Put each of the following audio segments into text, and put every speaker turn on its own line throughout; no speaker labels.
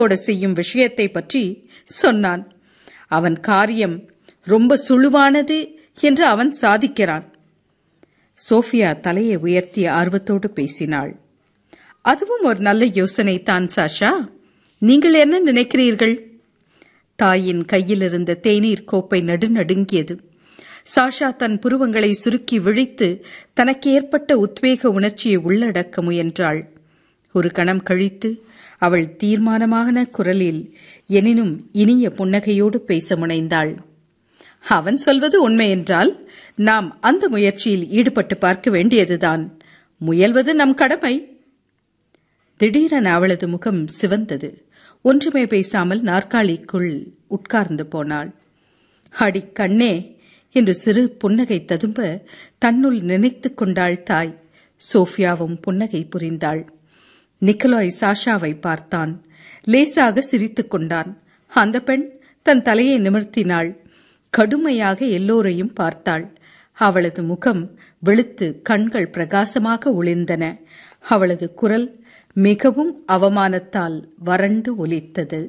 போட செய்யும் விஷயத்தை பற்றி சொன்னான் அவன் காரியம் ரொம்ப சுழுவானது என்று அவன் சாதிக்கிறான் சோஃபியா தலையை உயர்த்தி ஆர்வத்தோடு பேசினாள் அதுவும் ஒரு நல்ல யோசனை தான் சாஷா நீங்கள் என்ன நினைக்கிறீர்கள் தாயின் கையில் இருந்த தேநீர் கோப்பை நடுநடுங்கியது சாஷா தன் புருவங்களை சுருக்கி விழித்து தனக்கு ஏற்பட்ட உத்வேக உணர்ச்சியை உள்ளடக்க முயன்றாள் ஒரு கணம் கழித்து அவள் தீர்மானமான குரலில் எனினும் இனிய புன்னகையோடு பேச முனைந்தாள் அவன் சொல்வது உண்மை என்றால் நாம் அந்த முயற்சியில் ஈடுபட்டு பார்க்க வேண்டியதுதான் முயல்வது நம் கடமை திடீரென அவளது முகம் சிவந்தது ஒன்றுமே பேசாமல் நாற்காலிக்குள் உட்கார்ந்து போனாள் அடி கண்ணே என்று சிறு புன்னகை ததும்ப தன்னுள் நினைத்துக் கொண்டாள் தாய் சோஃபியாவும் புன்னகை புரிந்தாள் நிக்கலாய் சாஷாவை பார்த்தான் லேசாக சிரித்துக் கொண்டான் அந்த பெண் தன் தலையை நிமிர்த்தினாள் கடுமையாக எல்லோரையும் பார்த்தாள் அவளது முகம் வெளுத்து கண்கள் பிரகாசமாக ஒளிர்ந்தன அவளது குரல் மிகவும் அவமானத்தால் வறண்டு ஒலித்தது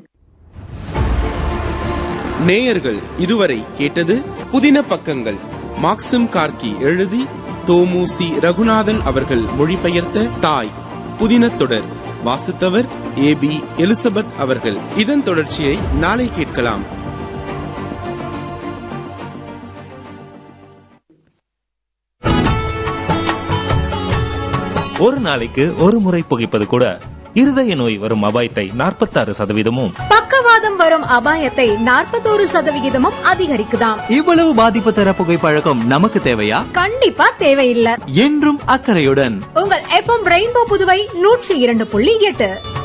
நேயர்கள் இதுவரை கேட்டது புதின பக்கங்கள் மாக்சிம் கார்கி எழுதி தோமுசி ரகுநாதன் அவர்கள் மொழிபெயர்த்த தாய் புதின தொடர் வாசித்தவர் ஏ பி எலிசபெத் அவர்கள் இதன் தொடர்ச்சியை நாளை கேட்கலாம்
ஒரு நாளைக்கு ஒரு முறை புகைப்பது கூட இருதய நோய் வரும் அபாயத்தை நாற்பத்தாறு சதவீதமும்
பக்கவாதம் வரும் அபாயத்தை நாற்பத்தோரு சதவிகிதமும் அதிகரிக்குதாம்
இவ்வளவு பாதிப்பு தர புகைப்பழக்கம் நமக்கு தேவையா
கண்டிப்பா தேவையில்ல
என்றும் அக்கறையுடன்
உங்கள் எஃப்எம் ரெயின்போ புதுவை நூற்றி இரண்டு புள்ளி எட்டு